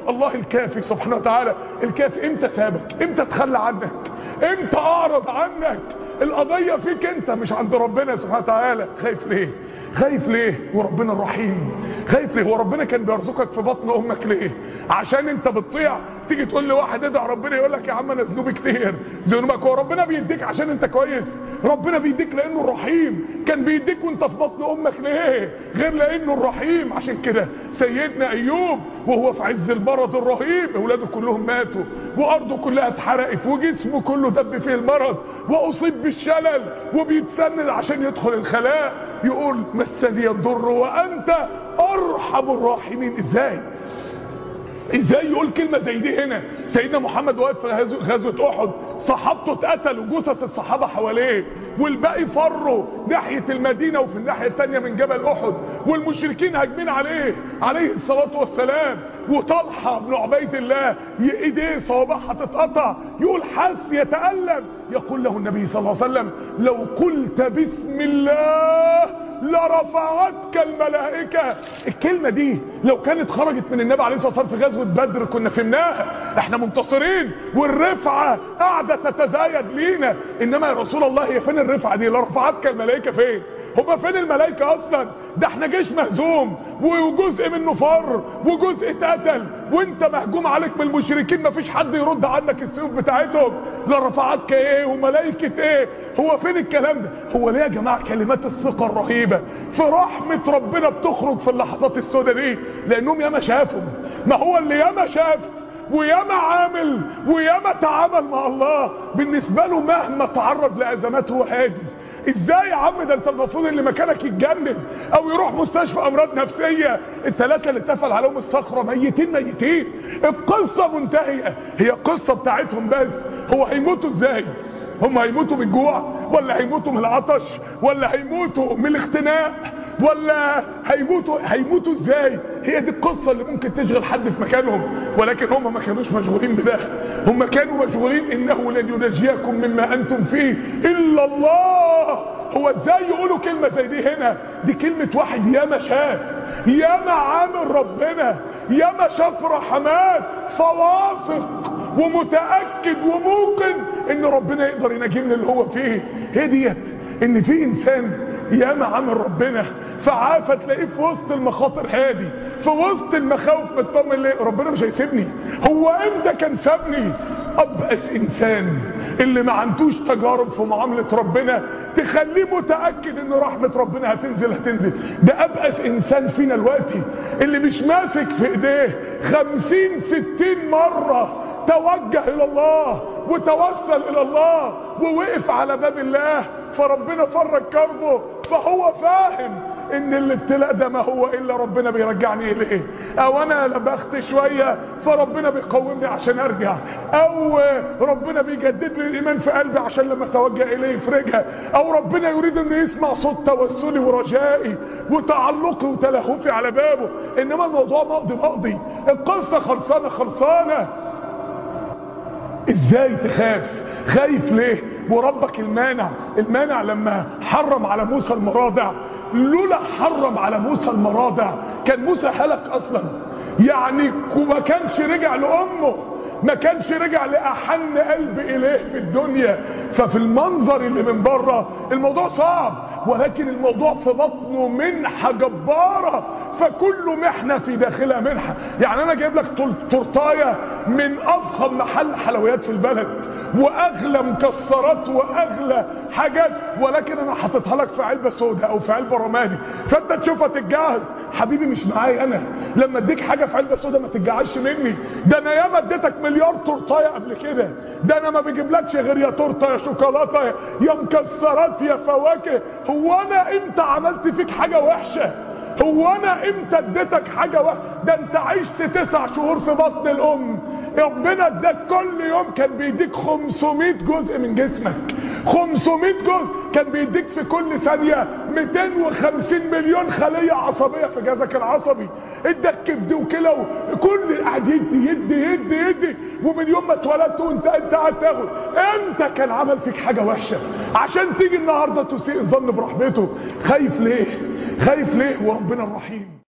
الله الكافي سبحانه وتعالى الكافي امتى سابك امتى تخلى عنك امتى اعرض عنك القضية فيك انت مش عند ربنا سبحانه وتعالى خايف ليه خايف ليه وربنا الرحيم خايف ليه وربنا كان بيرزقك في بطن امك ليه عشان انت بتطيع تيجي تقول لواحد ادعي ربنا يقول لك يا عم انا ذنوبي كتير ذنوبك هو ربنا بيديك عشان انت كويس ربنا بيديك لانه الرحيم كان بيديك وانت في بطن امك ليه غير لانه الرحيم عشان كده سيدنا ايوب وهو في عز المرض الرهيب اولاده كلهم ماتوا وارضه كلها اتحرقت وجسمه كله دب فيه المرض واصيب بالشلل وبيتسند عشان يدخل الخلاء يقول مسني الضر وانت ارحم الراحمين ازاي ازاي يقول كلمة زي دي هنا سيدنا محمد واقف في غزوة احد صحابته اتقتلوا جثث الصحابة حواليه والباقي فروا ناحية المدينة وفي الناحية التانية من جبل احد والمشركين هاجمين عليه عليه الصلاة والسلام وطلحة بن عبيد الله ايديه صوابعها تتقطع يقول حس يتألم يقول له النبي صلى الله عليه وسلم لو قلت بسم الله لرفعتك الملائكة الكلمة دي لو كانت خرجت من النبي عليه الصلاة والسلام في غزوة بدر كنا فهمناها احنا منتصرين والرفعة قاعدة تتزايد لينا انما يا رسول الله هي فين الرفعة دي لرفعتك الملائكة فين هما فين الملائكة اصلا ده احنا جيش مهزوم وجزء منه فر وجزء اتقتل وانت مهجوم عليك من المشركين مفيش حد يرد عنك السيوف بتاعتهم لا رفعتك ايه وملائكة ايه هو فين الكلام ده هو ليه يا جماعة كلمات الثقة الرهيبة في رحمة ربنا بتخرج في اللحظات السوداء دي لانهم ياما شافوا ما هو اللي ياما شاف وياما عامل وياما تعامل مع الله بالنسبة له مهما تعرض لأزمات هو هادي ازاي يا عم ده انت المفروض اللي مكانك يتجنن او يروح مستشفى امراض نفسية الثلاثة اللي اتفل عليهم الصخرة ميتين ميتين القصة منتهية هي القصة بتاعتهم بس هو هيموتوا ازاي هم هيموتوا بالجوع ولا هيموتوا من العطش ولا هيموتوا من الاختناق ولا هيموتوا هيموتوا ازاي هي دي القصة اللي ممكن تشغل حد في مكانهم ولكن هم ما كانوش مشغولين بده هم كانوا مشغولين انه لن ينجيكم مما انتم فيه الا الله هو ازاي يقولوا كلمة زي دي هنا دي كلمة واحد ياما شاف ياما عامل ربنا ياما شاف رحمات فوافق ومتأكد وموقن ان ربنا يقدر ينجيه من اللي هو فيه هي ديت ان في انسان ياما عامل ربنا فعافى تلاقيه في وسط المخاطر هادي في وسط المخاوف مطمن ليه ربنا مش هيسيبني هو امتى كان سابني ابأس انسان اللي ما عندوش تجارب في معاملة ربنا تخليه متأكد ان رحمة ربنا هتنزل هتنزل ده ابأس انسان فينا الوقتي اللي مش ماسك في ايديه خمسين ستين مرة توجه الى الله وتوسل الى الله ووقف على باب الله فربنا فرج كربه فهو فاهم ان الابتلاء ده ما هو الا ربنا بيرجعني اليه او انا لبخت شوية فربنا بيقومني عشان ارجع او ربنا بيجدد لي الايمان في قلبي عشان لما اتوجه اليه يفرجها او ربنا يريد انه يسمع صوت توسلي ورجائي وتعلقي وتلهفي على بابه انما الموضوع مقضي مقضي القصة خلصانة خلصانة ازاي تخاف خايف ليه وربك المانع المانع لما حرم على موسى المراضع لولا حرم على موسى المراضع كان موسى هلك اصلا يعني ما كانش رجع لامه ما كانش رجع لأحن قلب إليه في الدنيا ففي المنظر اللي من بره الموضوع صعب ولكن الموضوع في بطنه منحة جبارة فكل محنة في داخلها منحة يعني أنا جايب لك تورتاية من أفخم محل حلويات في البلد وأغلى مكسرات وأغلى حاجات ولكن أنا حاططها لك في علبة سوداء أو في علبة رمادي فأنت تشوفها تتجهز حبيبي مش معايا أنا لما اديك حاجة في علبة سوداء ما تتجعش مني ده أنا ياما اديتك مليار تورتايه قبل كده ده انا ما بجيبلكش غير يا تورته يا شوكولاته يا مكسرات يا فواكه هو انا امتى عملت فيك حاجه وحشه هو انا امتى اديتك حاجه وحشه ده انت عشت تسع شهور في بطن الام ربنا اداك كل يوم كان بيديك 500 جزء من جسمك 500 جزء كان بيديك في كل ثانية 250 مليون خلية عصبية في جهازك العصبي اداك كبد وكلى كل قاعد يدي يدي يدي يدي ومن يوم ما اتولدت وانت انت قاعد تاخد امتى كان عمل فيك حاجة وحشة عشان تيجي النهاردة تسيء الظن برحمته خايف ليه خايف ليه وربنا الرحيم